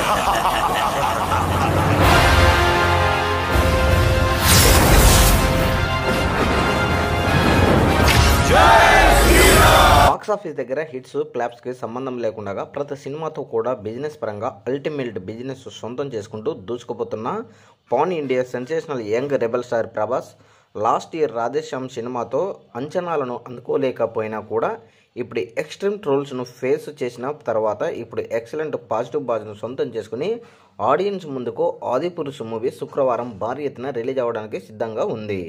box office దగ్గర hits క్లాప్స్కి సంబంధం లేకుండా ప్రతి సినిమాతో కూడా బిజినెస్ పరంగా అల్టిమేట్ బిజినెస్ సొంతం చేసుకుంటూ దూసుకుపోతున్న pan India sensational young rebel star Prabhas last year Radheshyam సినిమాతో అంచనాలను అందుకోలేకపోయినా కూడా ఇప్పుడు ఎక్స్ట్రీమ్ ట్రోల్స్ను ఫేస్ చేసిన తర్వాత ఇప్పుడు ఎక్సలెంట్ పాజిటివ్ బాజ్ను సొంతం చేసుకుని ఆడియన్స్ ముందుకు ఆదిపురుషు మూవీ శుక్రవారం భారీ ఎత్తున రిలీజ్ అవ్వడానికి సిద్ధంగా ఉంది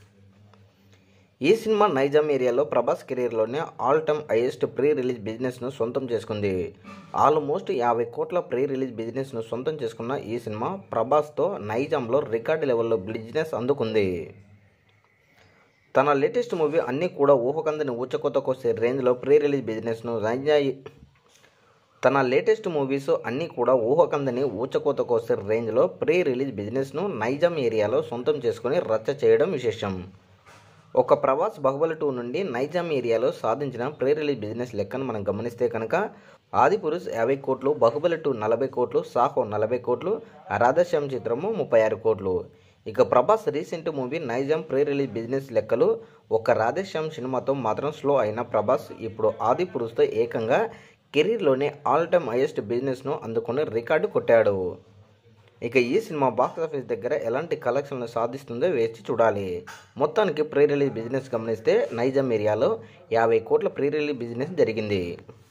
ఈ సినిమా నైజాం ఏరియాలో ప్రభాస్ కెరీర్లోనే all time highest pre release బిజినెస్ను సొంతం చేసుకుంది ఆల్మోస్ట్ యాభై కోట్ల ప్రీ రిలీజ్ బిజినెస్ను సొంతం చేసుకున్న ఈ సినిమా ప్రభాస్తో నైజాంలో రికార్డు లెవెల్లో బిజినెస్ అందుకుంది తన లేటెస్ట్ మూవీ అన్నీ కూడా ఊహకందని ఊచకొతకొచ్చే రేంజ్లో ప్రీ రిలీజ్ బిజినెస్ను నైజా తన లేటెస్ట్ మూవీస్ అన్నీ కూడా ఊహకందని ఊచకోతకొచ్చే రేంజ్లో ప్రీ రిలీజ్ బిజినెస్ను నైజాం ఏరియాలో సొంతం చేసుకుని రచ్చ చేయడం విశేషం ఒక ప్రవాస్ బాహుబలి టూ నుండి నైజాం ఏరియాలో సాధించిన ప్రీ రిలీజ్ బిజినెస్ లెక్కను మనం గమనిస్తే కనుక ఆదిపురుష్ యాభై కోట్లు బాహుబలి టూ నలభై కోట్లు సాహో నలభై కోట్లు రాధశ్యామ్ చిత్రము ముప్పై ఆరు కోట్లు ఇక Prabhas recent movie Nizam pre release business లెక్కలు ఒక రాధేశ్యామ్ సినిమాతో మాత్రం స్లో అయిన ప్రభాస్ ఇప్పుడు ఆదిపురుష్తో ఏకంగా కెరీర్లోనే ఆల్ టైమ్ హైయెస్ట్ బిజినెస్ను అందుకుని రికార్డు కొట్టాడు ఇక ఈ సినిమా బాక్స్ ఆఫీస్ దగ్గర ఎలాంటి కలెక్షన్లు సాధిస్తుందో వేచి చూడాలి మొత్తానికి ప్రీ రిలీజ్ బిజినెస్ గమనిస్తే నైజాం ఏరియాలో యాభై కోట్ల ప్రీ రిలీజ్ బిజినెస్ జరిగింది